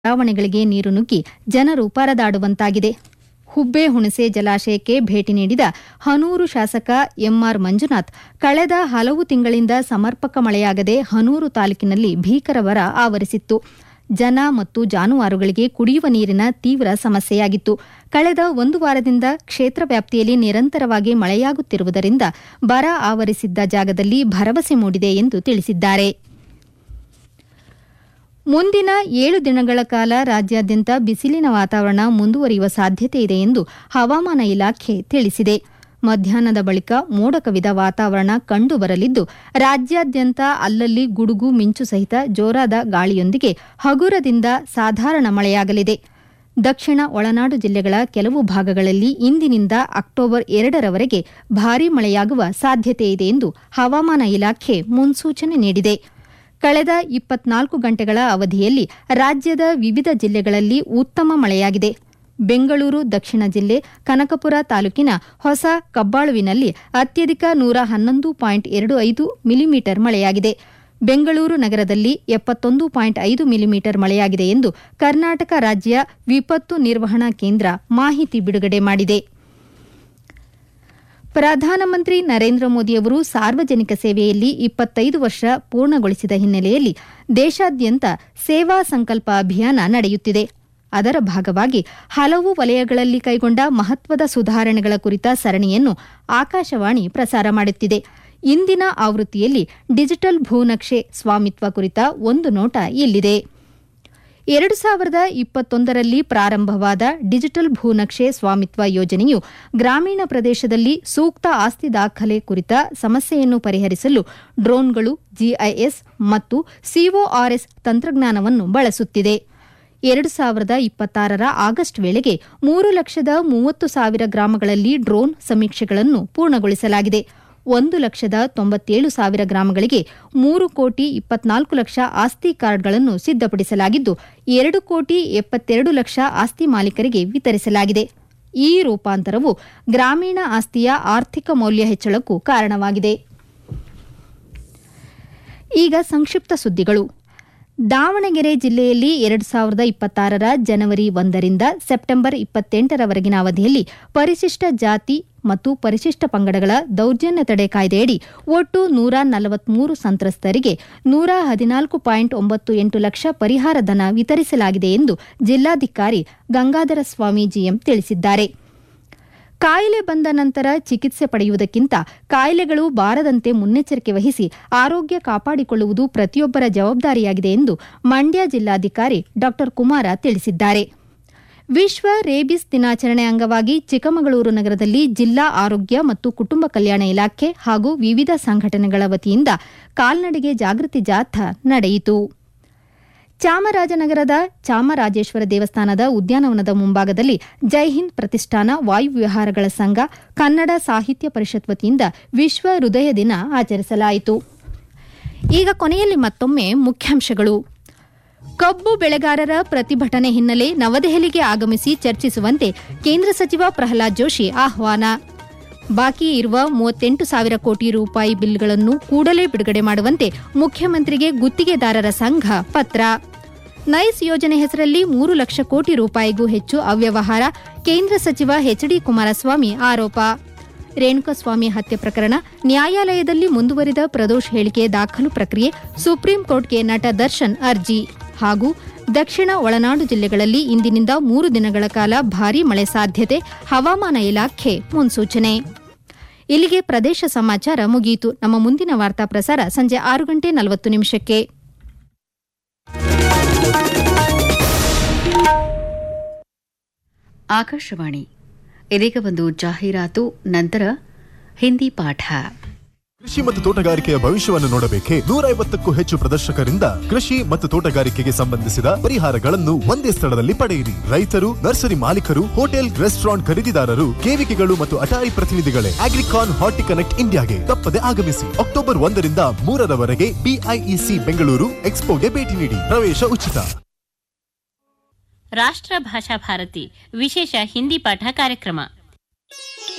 ಬಡಾವಣೆಗಳಿಗೆ ನೀರು ನುಗ್ಗಿ ಜನರು ಪರದಾಡುವಂತಾಗಿದೆ ಹುಬ್ಬೆ ಹುಣಸೆ ಜಲಾಶಯಕ್ಕೆ ಭೇಟಿ ನೀಡಿದ ಹನೂರು ಶಾಸಕ ಎಂಆರ್ ಮಂಜುನಾಥ್ ಕಳೆದ ಹಲವು ತಿಂಗಳಿಂದ ಸಮರ್ಪಕ ಮಳೆಯಾಗದೆ ಹನೂರು ತಾಲೂಕಿನಲ್ಲಿ ಭೀಕರ ಬರ ಆವರಿಸಿತ್ತು ಜನ ಮತ್ತು ಜಾನುವಾರುಗಳಿಗೆ ಕುಡಿಯುವ ನೀರಿನ ತೀವ್ರ ಸಮಸ್ಯೆಯಾಗಿತ್ತು ಕಳೆದ ಒಂದು ವಾರದಿಂದ ಕ್ಷೇತ್ರ ವ್ಯಾಪ್ತಿಯಲ್ಲಿ ನಿರಂತರವಾಗಿ ಮಳೆಯಾಗುತ್ತಿರುವುದರಿಂದ ಬರ ಆವರಿಸಿದ್ದ ಜಾಗದಲ್ಲಿ ಭರವಸೆ ಮೂಡಿದೆ ಎಂದು ತಿಳಿಸಿದ್ದಾರೆ ಮುಂದಿನ ಏಳು ದಿನಗಳ ಕಾಲ ರಾಜ್ಯಾದ್ಯಂತ ಬಿಸಿಲಿನ ವಾತಾವರಣ ಮುಂದುವರಿಯುವ ಸಾಧ್ಯತೆ ಇದೆ ಎಂದು ಹವಾಮಾನ ಇಲಾಖೆ ತಿಳಿಸಿದೆ ಮಧ್ಯಾಹ್ನದ ಬಳಿಕ ಮೋಡ ಕವಿದ ವಾತಾವರಣ ಕಂಡುಬರಲಿದ್ದು ರಾಜ್ಯಾದ್ಯಂತ ಅಲ್ಲಲ್ಲಿ ಗುಡುಗು ಮಿಂಚು ಸಹಿತ ಜೋರಾದ ಗಾಳಿಯೊಂದಿಗೆ ಹಗುರದಿಂದ ಸಾಧಾರಣ ಮಳೆಯಾಗಲಿದೆ ದಕ್ಷಿಣ ಒಳನಾಡು ಜಿಲ್ಲೆಗಳ ಕೆಲವು ಭಾಗಗಳಲ್ಲಿ ಇಂದಿನಿಂದ ಅಕ್ಟೋಬರ್ ಎರಡರವರೆಗೆ ಭಾರೀ ಮಳೆಯಾಗುವ ಸಾಧ್ಯತೆ ಇದೆ ಎಂದು ಹವಾಮಾನ ಇಲಾಖೆ ಮುನ್ಸೂಚನೆ ನೀಡಿದೆ ಕಳೆದ ಇಪ್ಪತ್ನಾಲ್ಕು ಗಂಟೆಗಳ ಅವಧಿಯಲ್ಲಿ ರಾಜ್ಯದ ವಿವಿಧ ಜಿಲ್ಲೆಗಳಲ್ಲಿ ಉತ್ತಮ ಮಳೆಯಾಗಿದೆ ಬೆಂಗಳೂರು ದಕ್ಷಿಣ ಜಿಲ್ಲೆ ಕನಕಪುರ ತಾಲೂಕಿನ ಹೊಸ ಕಬ್ಬಾಳುವಿನಲ್ಲಿ ಅತ್ಯಧಿಕ ನೂರ ಹನ್ನೊಂದು ಪಾಯಿಂಟ್ ಎರಡು ಐದು ಮಿಲಿಮೀಟರ್ ಮಳೆಯಾಗಿದೆ ಬೆಂಗಳೂರು ನಗರದಲ್ಲಿ ಎಪ್ಪತ್ತೊಂದು ಪಾಯಿಂಟ್ ಐದು ಮಿಲಿಮೀಟರ್ ಮಳೆಯಾಗಿದೆ ಎಂದು ಕರ್ನಾಟಕ ರಾಜ್ಯ ವಿಪತ್ತು ನಿರ್ವಹಣಾ ಕೇಂದ್ರ ಮಾಹಿತಿ ಬಿಡುಗಡೆ ಮಾಡಿದೆ ಪ್ರಧಾನಮಂತ್ರಿ ನರೇಂದ್ರ ಮೋದಿಯವರು ಸಾರ್ವಜನಿಕ ಸೇವೆಯಲ್ಲಿ ಇಪ್ಪತ್ತೈದು ವರ್ಷ ಪೂರ್ಣಗೊಳಿಸಿದ ಹಿನ್ನೆಲೆಯಲ್ಲಿ ದೇಶಾದ್ಯಂತ ಸೇವಾ ಸಂಕಲ್ಪ ಅಭಿಯಾನ ನಡೆಯುತ್ತಿದೆ ಅದರ ಭಾಗವಾಗಿ ಹಲವು ವಲಯಗಳಲ್ಲಿ ಕೈಗೊಂಡ ಮಹತ್ವದ ಸುಧಾರಣೆಗಳ ಕುರಿತ ಸರಣಿಯನ್ನು ಆಕಾಶವಾಣಿ ಪ್ರಸಾರ ಮಾಡುತ್ತಿದೆ ಇಂದಿನ ಆವೃತ್ತಿಯಲ್ಲಿ ಡಿಜಿಟಲ್ ಭೂನಕ್ಷೆ ಸ್ವಾಮಿತ್ವ ಕುರಿತ ಒಂದು ನೋಟ ಇಲ್ಲಿದೆ ಎರಡು ಸಾವಿರದ ಇಪ್ಪತ್ತೊಂದರಲ್ಲಿ ಪ್ರಾರಂಭವಾದ ಡಿಜಿಟಲ್ ಭೂನಕ್ಷೆ ಸ್ವಾಮಿತ್ವ ಯೋಜನೆಯು ಗ್ರಾಮೀಣ ಪ್ರದೇಶದಲ್ಲಿ ಸೂಕ್ತ ಆಸ್ತಿ ದಾಖಲೆ ಕುರಿತ ಸಮಸ್ಯೆಯನ್ನು ಪರಿಹರಿಸಲು ಡ್ರೋನ್ಗಳು ಜಿಐಎಸ್ ಮತ್ತು ಸಿಒಆರ್ಎಸ್ ತಂತ್ರಜ್ಞಾನವನ್ನು ಬಳಸುತ್ತಿದೆ ಎರಡು ಸಾವಿರದ ಇಪ್ಪತ್ತಾರರ ಆಗಸ್ಟ್ ವೇಳೆಗೆ ಮೂರು ಲಕ್ಷದ ಮೂವತ್ತು ಸಾವಿರ ಗ್ರಾಮಗಳಲ್ಲಿ ಡ್ರೋನ್ ಸಮೀಕ್ಷೆಗಳನ್ನು ಪೂರ್ಣಗೊಳಿಸಲಾಗಿದೆ ಒಂದು ಲಕ್ಷದ ತೊಂಬತ್ತೇಳು ಸಾವಿರ ಗ್ರಾಮಗಳಿಗೆ ಮೂರು ಕೋಟಿ ಇಪ್ಪತ್ನಾಲ್ಕು ಲಕ್ಷ ಆಸ್ತಿ ಕಾರ್ಡ್ಗಳನ್ನು ಸಿದ್ದಪಡಿಸಲಾಗಿದ್ದು ಎರಡು ಕೋಟಿ ಎಪ್ಪತ್ತೆರಡು ಲಕ್ಷ ಆಸ್ತಿ ಮಾಲೀಕರಿಗೆ ವಿತರಿಸಲಾಗಿದೆ ಈ ರೂಪಾಂತರವು ಗ್ರಾಮೀಣ ಆಸ್ತಿಯ ಆರ್ಥಿಕ ಮೌಲ್ಯ ಹೆಚ್ಚಳಕ್ಕೂ ಕಾರಣವಾಗಿದೆ ಈಗ ಸಂಕ್ಷಿಪ್ತ ಸುದ್ದಿಗಳು ದಾವಣಗೆರೆ ಜಿಲ್ಲೆಯಲ್ಲಿ ಎರಡು ಸಾವಿರದ ಇಪ್ಪತ್ತಾರರ ಜನವರಿ ಒಂದರಿಂದ ಸೆಪ್ಟೆಂಬರ್ ಇಪ್ಪತ್ತೆಂಟರವರೆಗಿನ ಅವಧಿಯಲ್ಲಿ ಪರಿಶಿಷ್ಟ ಜಾತಿ ಮತ್ತು ಪರಿಶಿಷ್ಟ ಪಂಗಡಗಳ ದೌರ್ಜನ್ಯ ತಡೆ ಕಾಯ್ದೆಯಡಿ ಒಟ್ಟು ನೂರ ನಲವತ್ಮೂರು ಸಂತ್ರಸ್ತರಿಗೆ ನೂರ ಹದಿನಾಲ್ಕು ಪಾಯಿಂಟ್ ಒಂಬತ್ತು ಎಂಟು ಲಕ್ಷ ಪರಿಹಾರ ಧನ ವಿತರಿಸಲಾಗಿದೆ ಎಂದು ಜಿಲ್ಲಾಧಿಕಾರಿ ಗಂಗಾಧರ ಸ್ವಾಮಿ ಜಿಎಂ ತಿಳಿಸಿದ್ದಾರೆ ಕಾಯಿಲೆ ಬಂದ ನಂತರ ಚಿಕಿತ್ಸೆ ಪಡೆಯುವುದಕ್ಕಿಂತ ಕಾಯಿಲೆಗಳು ಬಾರದಂತೆ ಮುನ್ನೆಚ್ಚರಿಕೆ ವಹಿಸಿ ಆರೋಗ್ಯ ಕಾಪಾಡಿಕೊಳ್ಳುವುದು ಪ್ರತಿಯೊಬ್ಬರ ಜವಾಬ್ದಾರಿಯಾಗಿದೆ ಎಂದು ಮಂಡ್ಯ ಜಿಲ್ಲಾಧಿಕಾರಿ ಡಾ ಕುಮಾರ ತಿಳಿಸಿದ್ದಾರೆ ವಿಶ್ವ ರೇಬಿಸ್ ದಿನಾಚರಣೆ ಅಂಗವಾಗಿ ಚಿಕ್ಕಮಗಳೂರು ನಗರದಲ್ಲಿ ಜಿಲ್ಲಾ ಆರೋಗ್ಯ ಮತ್ತು ಕುಟುಂಬ ಕಲ್ಯಾಣ ಇಲಾಖೆ ಹಾಗೂ ವಿವಿಧ ಸಂಘಟನೆಗಳ ವತಿಯಿಂದ ಕಾಲ್ನಡಿಗೆ ಜಾಗೃತಿ ಜಾಥಾ ನಡೆಯಿತು ಚಾಮರಾಜನಗರದ ಚಾಮರಾಜೇಶ್ವರ ದೇವಸ್ಥಾನದ ಉದ್ಯಾನವನದ ಮುಂಭಾಗದಲ್ಲಿ ಜೈಹಿಂದ್ ಪ್ರತಿಷ್ಠಾನ ವಾಯುವಿಹಾರಗಳ ಸಂಘ ಕನ್ನಡ ಸಾಹಿತ್ಯ ಪರಿಷತ್ ವತಿಯಿಂದ ವಿಶ್ವ ಹೃದಯ ದಿನ ಆಚರಿಸಲಾಯಿತು ಈಗ ಕೊನೆಯಲ್ಲಿ ಮತ್ತೊಮ್ಮೆ ಮುಖ್ಯಾಂಶಗಳು ಕಬ್ಬು ಬೆಳೆಗಾರರ ಪ್ರತಿಭಟನೆ ಹಿನ್ನೆಲೆ ನವದೆಹಲಿಗೆ ಆಗಮಿಸಿ ಚರ್ಚಿಸುವಂತೆ ಕೇಂದ್ರ ಸಚಿವ ಪ್ರಹ್ಲಾದ್ ಜೋಶಿ ಆಹ್ವಾನ ಬಾಕಿ ಇರುವ ಮೂವತ್ತೆಂಟು ಸಾವಿರ ಕೋಟಿ ರೂಪಾಯಿ ಬಿಲ್ಗಳನ್ನು ಕೂಡಲೇ ಬಿಡುಗಡೆ ಮಾಡುವಂತೆ ಮುಖ್ಯಮಂತ್ರಿಗೆ ಗುತ್ತಿಗೆದಾರರ ಸಂಘ ಪತ್ರ ನೈಸ್ ಯೋಜನೆ ಹೆಸರಲ್ಲಿ ಮೂರು ಲಕ್ಷ ಕೋಟಿ ರೂಪಾಯಿಗೂ ಹೆಚ್ಚು ಅವ್ಯವಹಾರ ಕೇಂದ್ರ ಸಚಿವ ಎಚ್ಡಿ ಕುಮಾರಸ್ವಾಮಿ ಆರೋಪ ರೇಣುಕಸ್ವಾಮಿ ಹತ್ಯೆ ಪ್ರಕರಣ ನ್ಯಾಯಾಲಯದಲ್ಲಿ ಮುಂದುವರಿದ ಪ್ರದೋಷ್ ಹೇಳಿಕೆ ದಾಖಲು ಪ್ರಕ್ರಿಯೆ ಸುಪ್ರೀಂ ಕೋರ್ಟ್ಗೆ ನಟ ದರ್ಶನ್ ಅರ್ಜಿ ಹಾಗೂ ದಕ್ಷಿಣ ಒಳನಾಡು ಜಿಲ್ಲೆಗಳಲ್ಲಿ ಇಂದಿನಿಂದ ಮೂರು ದಿನಗಳ ಕಾಲ ಭಾರೀ ಮಳೆ ಸಾಧ್ಯತೆ ಹವಾಮಾನ ಇಲಾಖೆ ಮುನ್ಸೂಚನೆ ಇಲ್ಲಿಗೆ ಪ್ರದೇಶ ಸಮಾಚಾರ ಮುಗಿಯಿತು ನಮ್ಮ ಮುಂದಿನ ವಾರ್ತಾ ಪ್ರಸಾರ ಸಂಜೆ ಆರು ಗಂಟೆ ನಲವತ್ತು ನಿಮಿಷಕ್ಕೆ ಆಕಾಶವಾಣಿ ಇದೀಗ ಒಂದು ಜಾಹೀರಾತು ನಂತರ ಹಿಂದಿ ಪಾಠ ಕೃಷಿ ಮತ್ತು ತೋಟಗಾರಿಕೆಯ ಭವಿಷ್ಯವನ್ನು ನೋಡಬೇಕೆ ನೂರ ಐವತ್ತಕ್ಕೂ ಹೆಚ್ಚು ಪ್ರದರ್ಶಕರಿಂದ ಕೃಷಿ ಮತ್ತು ತೋಟಗಾರಿಕೆಗೆ ಸಂಬಂಧಿಸಿದ ಪರಿಹಾರಗಳನ್ನು ಒಂದೇ ಸ್ಥಳದಲ್ಲಿ ಪಡೆಯಿರಿ ರೈತರು ನರ್ಸರಿ ಮಾಲೀಕರು ಹೋಟೆಲ್ ರೆಸ್ಟೋರೆಂಟ್ ಖರೀದಿದಾರರು ಕೇವಿಕೆಗಳು ಮತ್ತು ಅಟಾರಿ ಪ್ರತಿನಿಧಿಗಳೇ ಅಗ್ರಿಕಾನ್ ಹಾರ್ಟಿ ಕನೆಕ್ಟ್ ಇಂಡಿಯಾಗೆ ತಪ್ಪದೆ ಆಗಮಿಸಿ ಅಕ್ಟೋಬರ್ ಒಂದರಿಂದ ಮೂರರವರೆಗೆ ಬಿಐಇಸಿ ಬೆಂಗಳೂರು ಎಕ್ಸ್ಪೋಗೆ ಭೇಟಿ ನೀಡಿ ಪ್ರವೇಶ ಉಚಿತ ರಾಷ್ಟ್ರ ಭಾಷಾ ಭಾರತಿ ವಿಶೇಷ ಹಿಂದಿ ಪಾಠ ಕಾರ್ಯಕ್ರಮ